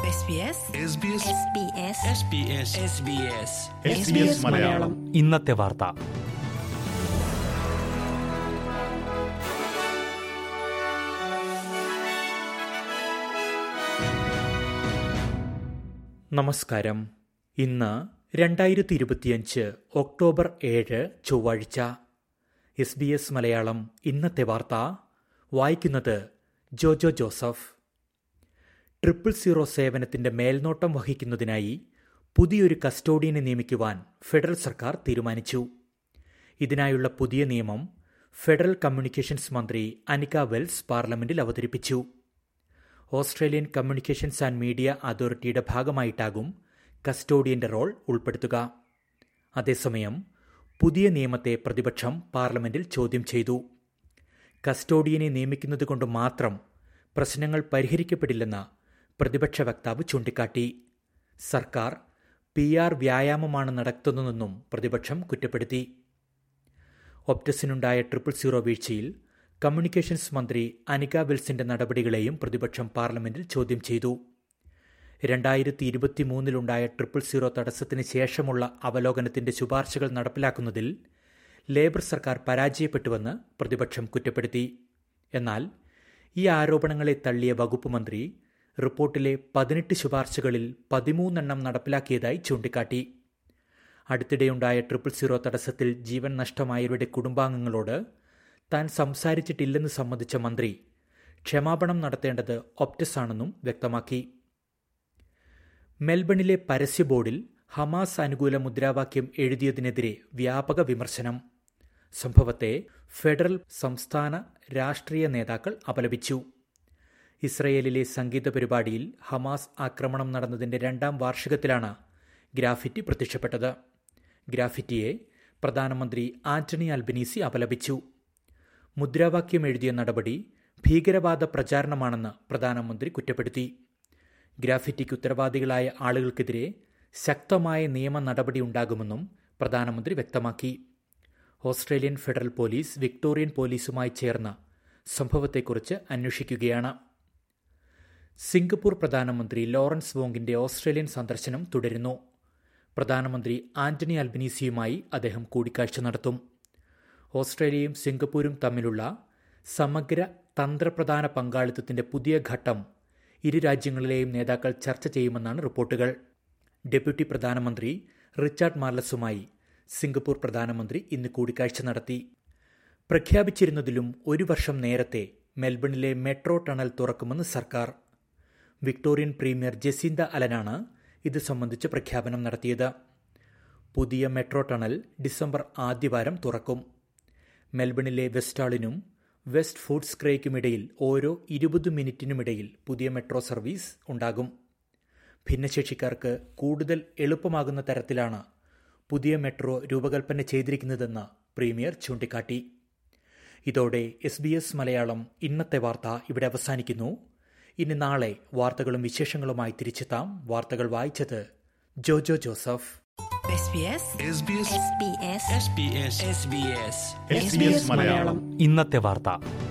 SBS SBS Malayalam ഇന്നത്തെ വാർത്ത നമസ്കാരം ഇന്ന് രണ്ടായിരത്തി ഇരുപത്തിയഞ്ച് ഒക്ടോബർ ഏഴ് ചൊവ്വാഴ്ച എസ് ബി എസ് മലയാളം ഇന്നത്തെ വാർത്ത വായിക്കുന്നത് ജോജോ ജോസഫ് ട്രിപ്പിൾ സീറോ സേവനത്തിന്റെ മേൽനോട്ടം വഹിക്കുന്നതിനായി പുതിയൊരു കസ്റ്റോഡിയനെ നിയമിക്കുവാൻ ഫെഡറൽ സർക്കാർ തീരുമാനിച്ചു ഇതിനായുള്ള പുതിയ നിയമം ഫെഡറൽ കമ്മ്യൂണിക്കേഷൻസ് മന്ത്രി അനിക വെൽസ് പാർലമെന്റിൽ അവതരിപ്പിച്ചു ഓസ്ട്രേലിയൻ കമ്മ്യൂണിക്കേഷൻസ് ആൻഡ് മീഡിയ അതോറിറ്റിയുടെ ഭാഗമായിട്ടാകും കസ്റ്റോഡിയന്റെ റോൾ ഉൾപ്പെടുത്തുക അതേസമയം പുതിയ നിയമത്തെ പ്രതിപക്ഷം പാർലമെന്റിൽ ചോദ്യം ചെയ്തു കസ്റ്റോഡിയനെ നിയമിക്കുന്നതുകൊണ്ട് മാത്രം പ്രശ്നങ്ങൾ പരിഹരിക്കപ്പെടില്ലെന്ന് പ്രതിപക്ഷ വക്താവ് ചൂണ്ടിക്കാട്ടി സർക്കാർ പി ആർ വ്യായാമമാണ് നടത്തുന്നതെന്നും പ്രതിപക്ഷം കുറ്റപ്പെടുത്തി ഒപ്റ്റസിനുണ്ടായ ട്രിപ്പിൾ സീറോ വീഴ്ചയിൽ കമ്മ്യൂണിക്കേഷൻസ് മന്ത്രി അനിക വിൽസിന്റെ നടപടികളെയും പ്രതിപക്ഷം പാർലമെന്റിൽ ചോദ്യം ചെയ്തു രണ്ടായിരത്തി ഇരുപത്തിമൂന്നിലുണ്ടായ ട്രിപ്പിൾ സീറോ തടസ്സത്തിന് ശേഷമുള്ള അവലോകനത്തിന്റെ ശുപാർശകൾ നടപ്പിലാക്കുന്നതിൽ ലേബർ സർക്കാർ പരാജയപ്പെട്ടുവെന്ന് പ്രതിപക്ഷം കുറ്റപ്പെടുത്തി എന്നാൽ ഈ ആരോപണങ്ങളെ തള്ളിയ വകുപ്പ് മന്ത്രി റിപ്പോർട്ടിലെ പതിനെട്ട് ശുപാർശകളിൽ പതിമൂന്നെണ്ണം നടപ്പിലാക്കിയതായി ചൂണ്ടിക്കാട്ടി അടുത്തിടെയുണ്ടായ ട്രിപ്പിൾ സീറോ തടസ്സത്തിൽ ജീവൻ നഷ്ടമായവരുടെ കുടുംബാംഗങ്ങളോട് താൻ സംസാരിച്ചിട്ടില്ലെന്ന് സമ്മതിച്ച മന്ത്രി ക്ഷമാപണം നടത്തേണ്ടത് ഒപ്റ്റസ് ആണെന്നും വ്യക്തമാക്കി മെൽബണിലെ പരസ്യ ബോർഡിൽ ഹമാസ് അനുകൂല മുദ്രാവാക്യം എഴുതിയതിനെതിരെ വ്യാപക വിമർശനം സംഭവത്തെ ഫെഡറൽ സംസ്ഥാന രാഷ്ട്രീയ നേതാക്കൾ അപലപിച്ചു ഇസ്രയേലിലെ സംഗീത പരിപാടിയിൽ ഹമാസ് ആക്രമണം നടന്നതിന്റെ രണ്ടാം വാർഷികത്തിലാണ് ഗ്രാഫിറ്റി പ്രത്യക്ഷപ്പെട്ടത് ഗ്രാഫിറ്റിയെ പ്രധാനമന്ത്രി ആന്റണി അൽബനീസി അപലപിച്ചു മുദ്രാവാക്യം എഴുതിയ നടപടി ഭീകരവാദ പ്രചാരണമാണെന്ന് പ്രധാനമന്ത്രി കുറ്റപ്പെടുത്തി ഗ്രാഫിറ്റിക്ക് ഉത്തരവാദികളായ ആളുകൾക്കെതിരെ ശക്തമായ നിയമ നടപടി ഉണ്ടാകുമെന്നും പ്രധാനമന്ത്രി വ്യക്തമാക്കി ഓസ്ട്രേലിയൻ ഫെഡറൽ പോലീസ് വിക്ടോറിയൻ പോലീസുമായി ചേർന്ന് സംഭവത്തെക്കുറിച്ച് അന്വേഷിക്കുകയാണ് സിംഗപ്പൂർ പ്രധാനമന്ത്രി ലോറൻസ് വോങ്ങിന്റെ ഓസ്ട്രേലിയൻ സന്ദർശനം തുടരുന്നു പ്രധാനമന്ത്രി ആന്റണി അൽബനീസിയുമായി അദ്ദേഹം കൂടിക്കാഴ്ച നടത്തും ഓസ്ട്രേലിയയും സിംഗപ്പൂരും തമ്മിലുള്ള സമഗ്ര തന്ത്രപ്രധാന പങ്കാളിത്തത്തിന്റെ പുതിയ ഘട്ടം ഇരു രാജ്യങ്ങളിലെയും നേതാക്കൾ ചർച്ച ചെയ്യുമെന്നാണ് റിപ്പോർട്ടുകൾ ഡെപ്യൂട്ടി പ്രധാനമന്ത്രി റിച്ചാർഡ് മാർലസുമായി സിംഗപ്പൂർ പ്രധാനമന്ത്രി ഇന്ന് കൂടിക്കാഴ്ച നടത്തി പ്രഖ്യാപിച്ചിരുന്നതിലും ഒരു വർഷം നേരത്തെ മെൽബണിലെ മെട്രോ ടണൽ തുറക്കുമെന്ന് സർക്കാർ വിക്ടോറിയൻ പ്രീമിയർ ജെസിന്ത അലനാണ് ഇത് സംബന്ധിച്ച് പ്രഖ്യാപനം നടത്തിയത് പുതിയ മെട്രോ ടണൽ ഡിസംബർ ആദ്യവാരം തുറക്കും മെൽബണിലെ വെസ്റ്റാളിനും വെസ്റ്റ് ഫുഡ്സ് ക്രേക്കുമിടയിൽ ഓരോ ഇരുപത് മിനിറ്റിനുമിടയിൽ പുതിയ മെട്രോ സർവീസ് ഉണ്ടാകും ഭിന്നശേഷിക്കാർക്ക് കൂടുതൽ എളുപ്പമാകുന്ന തരത്തിലാണ് പുതിയ മെട്രോ രൂപകൽപ്പന ചെയ്തിരിക്കുന്നതെന്ന് പ്രീമിയർ ചൂണ്ടിക്കാട്ടി ഇതോടെ എസ് ബി എസ് മലയാളം ഇന്നത്തെ വാർത്ത ഇവിടെ അവസാനിക്കുന്നു ഇനി നാളെ വാർത്തകളും വിശേഷങ്ങളുമായി തിരിച്ചെത്താം വാർത്തകൾ വായിച്ചത് ജോജോ ജോസഫ് SBS മലയാളം ഇന്നത്തെ വാർത്ത